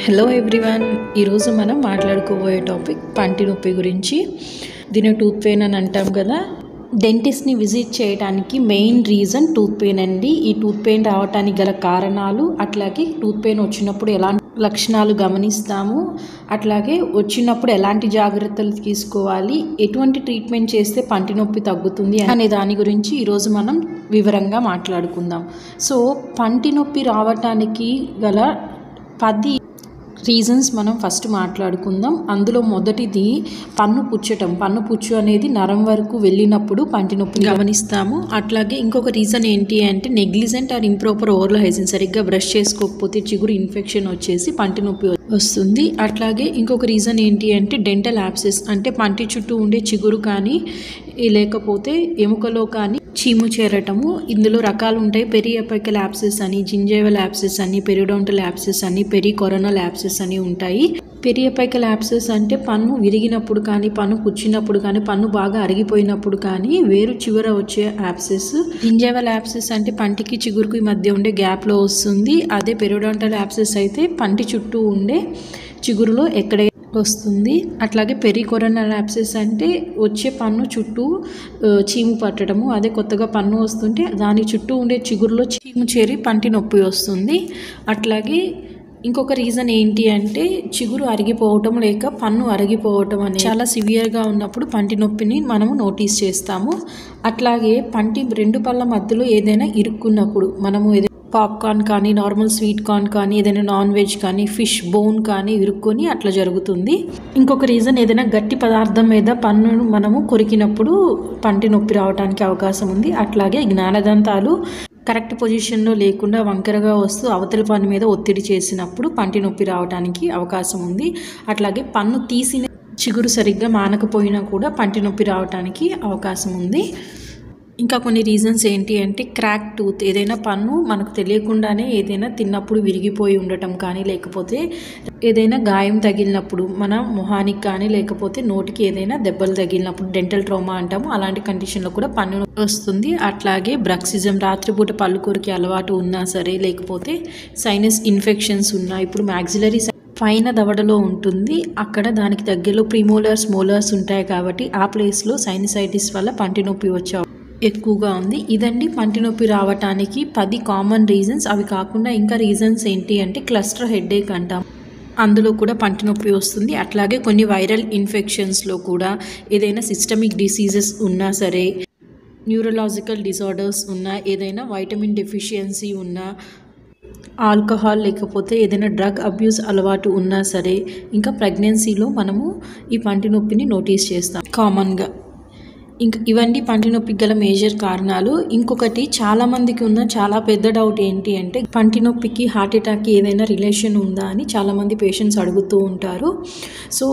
hello everyone ఈరోజు మనం మాట్లాడుకోబోయే topic పంటి నొప్పి గురించి దీని టూత్ పెయిన్ అని అంటాం కదా డెంటిస్ట్ని విజిట్ చేయడానికి మెయిన్ రీజన్ టూత్ పెయిన్ అండి ఈ టూత్ పెయిన్ రావడానికి గల కారణాలు అట్లాగే టూత్ పెయిన్ వచ్చినప్పుడు ఎలాంటి లక్షణాలు గమనిస్తాము అట్లాగే వచ్చినప్పుడు ఎలాంటి జాగ్రత్తలు తీసుకోవాలి ఎటువంటి ట్రీట్మెంట్ చేస్తే పంటి నొప్పి తగ్గుతుంది అనే దాని గురించి ఈరోజు మనం వివరంగా మాట్లాడుకుందాం సో పంటి నొప్పి రావటానికి గల పది రీజన్స్ మనం ఫస్ట్ మాట్లాడుకుందాం అందులో మొదటిది పన్ను పుచ్చటం పన్ను పుచ్చు అనేది నరం వరకు వెళ్ళినప్పుడు పంటి నొప్పి గమనిస్తాము అట్లాగే ఇంకొక రీజన్ ఏంటి అంటే నెగ్లిజెంట్ ఆర్ ఇంప్రాపర్ ఓవర్లో హైజిన్ సరిగ్గా బ్రష్ చేసుకోకపోతే చిగురు ఇన్ఫెక్షన్ వచ్చేసి పంటి నొప్పి వస్తుంది అట్లాగే ఇంకొక రీజన్ ఏంటి అంటే డెంటల్ యాప్సెస్ అంటే పంటి చుట్టూ ఉండే చిగురు కానీ లేకపోతే ఎముకలో కానీ చీము చేరటము ఇందులో రకాలు ఉంటాయి పెరి ఎపైకల్ యాప్సెస్ అని జింజేవల్ యాప్సెస్ అని పెరిడోంటల్ యాప్సెస్ అని పెరి కొరనల్ యాప్సెస్ అని ఉంటాయి పెరియపైకల్ యాప్సెస్ అంటే పన్ను విరిగినప్పుడు కానీ పన్ను పుచ్చినప్పుడు కానీ పన్ను బాగా అరిగిపోయినప్పుడు కానీ వేరు చివర వచ్చే యాప్సెస్ జింజేవల్ యాప్సెస్ అంటే పంటికి చిగురుకి మధ్య ఉండే గ్యాప్లో వస్తుంది అదే పెరిడోంటల్ యాప్సెస్ అయితే పంటి చుట్టూ ఉండే చిగురులో ఎక్కడే వస్తుంది అట్లాగే పెరికొరనల్ యాప్సెస్ అంటే వచ్చే పన్ను చుట్టూ ఆ, చీము పట్టడము అదే కొత్తగా పన్ను వస్తుంటే దాని చుట్టూ ఉండే చిగురులో చీము చేరి పంటి నొప్పి వస్తుంది అట్లాగే ఇంకొక రీజన్ ఏంటి అంటే చిగురు అరిగిపోవటం లేక పన్ను అరిగిపోవటం అనేది చాలా సివియర్గా ఉన్నప్పుడు పంటి నొప్పిని మనము నోటీస్ చేస్తాము అట్లాగే పంటి రెండు పళ్ళ మధ్యలో ఏదైనా ఇరుక్కున్నప్పుడు మనము ఏదైనా పాప్కార్న్ కానీ నార్మల్ స్వీట్ కార్న్ కానీ ఏదైనా నాన్ వెజ్ కానీ ఫిష్ బోన్ కానీ ఇరుక్కొని అట్లా జరుగుతుంది ఇంకొక రీజన్ ఏదైనా గట్టి పదార్థం మీద పన్నును మనము కొరికినప్పుడు పంటి నొప్పి రావడానికి అవకాశం ఉంది అట్లాగే జ్ఞానదంతాలు కరెక్ట్ పొజిషన్లో లేకుండా వంకరగా వస్తూ అవతల పన్ను మీద ఒత్తిడి చేసినప్పుడు పంటి నొప్పి రావడానికి అవకాశం ఉంది అట్లాగే పన్ను తీసిన చిగురు సరిగ్గా మానకపోయినా కూడా పంటి నొప్పి రావడానికి అవకాశం ఉంది ఇంకా కొన్ని రీజన్స్ ఏంటి అంటే క్రాక్ టూత్ ఏదైనా పన్ను మనకు తెలియకుండానే ఏదైనా తిన్నప్పుడు విరిగిపోయి ఉండటం కానీ లేకపోతే ఏదైనా గాయం తగిలినప్పుడు మన మొహానికి కానీ లేకపోతే నోటికి ఏదైనా దెబ్బలు తగిలినప్పుడు డెంటల్ ట్రోమా అంటాము అలాంటి కండిషన్లో కూడా పన్ను వస్తుంది అట్లాగే బ్రక్సిజం రాత్రిపూట పళ్ళు కొరికి అలవాటు ఉన్నా సరే లేకపోతే సైనస్ ఇన్ఫెక్షన్స్ ఉన్నా ఇప్పుడు మ్యాక్సిలరీ పైన దవడలో ఉంటుంది అక్కడ దానికి దగ్గరలో ప్రిమోలర్స్ మోలర్స్ ఉంటాయి కాబట్టి ఆ ప్లేస్లో సైనసైటిస్ వల్ల పంటి నొప్పి వచ్చే ఎక్కువగా ఉంది ఇదండి పంటి నొప్పి రావటానికి పది కామన్ రీజన్స్ అవి కాకుండా ఇంకా రీజన్స్ ఏంటి అంటే క్లస్టర్ హెడేక్ అంటాం అందులో కూడా పంటి నొప్పి వస్తుంది అట్లాగే కొన్ని వైరల్ ఇన్ఫెక్షన్స్లో కూడా ఏదైనా సిస్టమిక్ డిసీజెస్ ఉన్నా సరే న్యూరలాజికల్ డిసార్డర్స్ ఉన్నా ఏదైనా వైటమిన్ డెఫిషియన్సీ ఉన్నా ఆల్కహాల్ లేకపోతే ఏదైనా డ్రగ్ అబ్యూస్ అలవాటు ఉన్నా సరే ఇంకా ప్రెగ్నెన్సీలో మనము ఈ పంటి నొప్పిని నోటీస్ చేస్తాం కామన్గా ఇంక ఇవన్నీ పంటి నొప్పికి గల మేజర్ కారణాలు ఇంకొకటి చాలా మందికి ఉన్న చాలా పెద్ద డౌట్ ఏంటి అంటే పంటి నొప్పికి హార్ట్ అటాక్కి ఏదైనా రిలేషన్ ఉందా అని చాలామంది పేషెంట్స్ అడుగుతూ ఉంటారు సో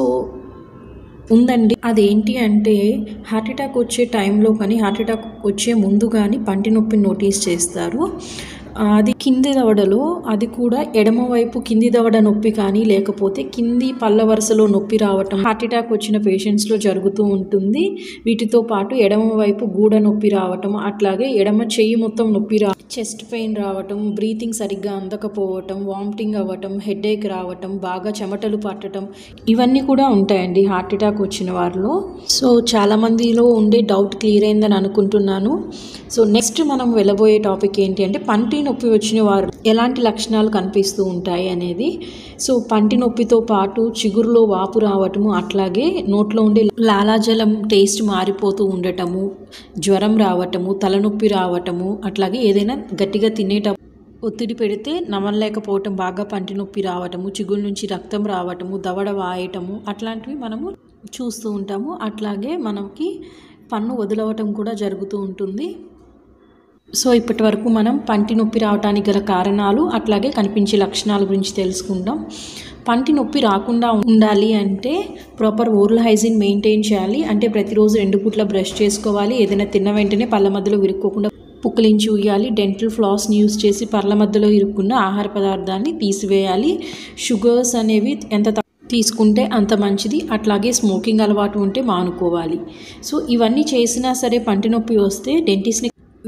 ఉందండి అదేంటి అంటే హార్ట్ అటాక్ వచ్చే టైంలో కానీ హార్ట్ అటాక్ వచ్చే ముందు కానీ పంటి నొప్పిని నోటీస్ చేస్తారు ఆ, అది కింది దవడలో అది కూడా ఎడమ వైపు కింది దవడ నొప్పి కానీ లేకపోతే కింది పళ్ళ వరుసలో నొప్పి రావటం హార్ట్ అటాక్ వచ్చిన పేషెంట్స్లో జరుగుతూ ఉంటుంది వీటితో పాటు ఎడమ వైపు గూడ నొప్పి రావటం అట్లాగే ఎడమ చెయ్యి మొత్తం నొప్పి రా చెస్ట్ పెయిన్ రావటం బ్రీతింగ్ సరిగ్గా అందకపోవటం వామిటింగ్ అవ్వటం హెడేక్ రావటం బాగా చెమటలు పట్టడం ఇవన్నీ కూడా ఉంటాయండి హార్ట్ అటాక్ వచ్చిన వారిలో సో చాలా మందిలో ఉండే డౌట్ క్లియర్ అయిందని అనుకుంటున్నాను సో నెక్స్ట్ మనం వెళ్ళబోయే టాపిక్ ఏంటి అంటే పంటి నొప్పి వచ్చిన వారు ఎలాంటి లక్షణాలు కనిపిస్తూ ఉంటాయి అనేది సో పంటి నొప్పితో పాటు చిగురులో వాపు రావటము అట్లాగే నోట్లో ఉండే లాలాజలం టేస్ట్ మారిపోతూ ఉండటము జ్వరం రావటము తలనొప్పి రావటము అట్లాగే ఏదైనా గట్టిగా తినేటప్పుడు ఒత్తిడి పెడితే నమలలేకపోవటం బాగా పంటి నొప్పి రావటము చిగురు నుంచి రక్తం రావటము దవడ వాయటము అట్లాంటివి మనము చూస్తూ ఉంటాము అట్లాగే మనకి పన్ను వదిలవటం కూడా జరుగుతూ ఉంటుంది సో ఇప్పటి వరకు మనం పంటి నొప్పి రావడానికి గల కారణాలు అట్లాగే కనిపించే లక్షణాల గురించి తెలుసుకుందాం పంటి నొప్పి రాకుండా ఉండాలి అంటే ప్రాపర్ ఓరల్ హైజీన్ మెయింటైన్ చేయాలి అంటే ప్రతిరోజు రెండు పూట్ల బ్రష్ చేసుకోవాలి ఏదైనా తిన్న వెంటనే పళ్ళ మధ్యలో విరుక్కోకుండా పుక్కిలించి ఉయ్యాలి డెంటల్ ఫ్లాస్ని యూస్ చేసి పళ్ళ మధ్యలో ఇరుక్కున్న ఆహార పదార్థాన్ని తీసివేయాలి షుగర్స్ అనేవి ఎంత తక్కువ తీసుకుంటే అంత మంచిది అట్లాగే స్మోకింగ్ అలవాటు ఉంటే మానుకోవాలి సో ఇవన్నీ చేసినా సరే పంటి నొప్పి వస్తే డెంటిస్ట్ని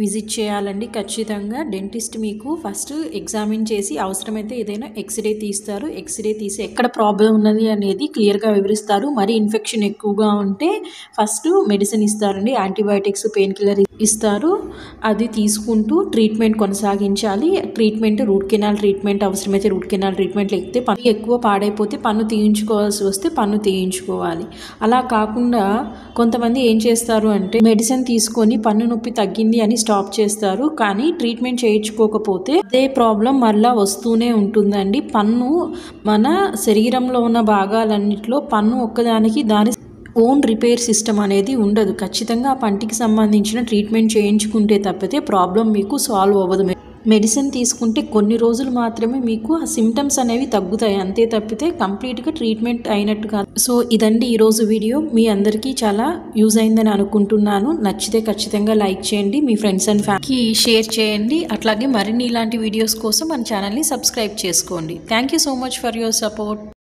విజిట్ చేయాలండి ఖచ్చితంగా డెంటిస్ట్ మీకు ఫస్ట్ ఎగ్జామిన్ చేసి అవసరమైతే ఏదైనా ఎక్స్రే తీస్తారు ఎక్స్రే తీసి ఎక్కడ ప్రాబ్లం ఉన్నది అనేది క్లియర్గా వివరిస్తారు మరి ఇన్ఫెక్షన్ ఎక్కువగా ఉంటే ఫస్ట్ మెడిసిన్ ఇస్తారండి యాంటీబయాటిక్స్ పెయిన్ కిల్లర్ ఇస్తారు అది తీసుకుంటూ ట్రీట్మెంట్ కొనసాగించాలి ట్రీట్మెంట్ రూట్ కెనాల్ ట్రీట్మెంట్ అవసరమైతే రూట్ కెనాల్ ట్రీట్మెంట్ లేకపోతే పన్ను ఎక్కువ పాడైపోతే పన్ను తీయించుకోవాల్సి వస్తే పన్ను తీయించుకోవాలి అలా కాకుండా కొంతమంది ఏం చేస్తారు అంటే మెడిసిన్ తీసుకొని పన్ను నొప్పి తగ్గింది అని స్టాప్ చేస్తారు కానీ ట్రీట్మెంట్ చేయించుకోకపోతే అదే ప్రాబ్లం మళ్ళా వస్తూనే ఉంటుందండి పన్ను మన శరీరంలో ఉన్న భాగాలన్నిటిలో పన్ను ఒక్కదానికి దాని ఓన్ రిపేర్ సిస్టమ్ అనేది ఉండదు ఖచ్చితంగా ఆ పంటికి సంబంధించిన ట్రీట్మెంట్ చేయించుకుంటే తప్పితే ప్రాబ్లం మీకు సాల్వ్ అవ్వదు మెడిసిన్ తీసుకుంటే కొన్ని రోజులు మాత్రమే మీకు ఆ సిమ్టమ్స్ అనేవి తగ్గుతాయి అంతే తప్పితే కంప్లీట్గా ట్రీట్మెంట్ అయినట్టు కాదు సో ఇదండి ఈరోజు వీడియో మీ అందరికీ చాలా యూజ్ అయిందని అనుకుంటున్నాను నచ్చితే ఖచ్చితంగా లైక్ చేయండి మీ ఫ్రెండ్స్ అండ్ ఫ్యామిలీకి షేర్ చేయండి అట్లాగే మరిన్ని ఇలాంటి వీడియోస్ కోసం మన ఛానల్ని సబ్స్క్రైబ్ చేసుకోండి thank you so much for your support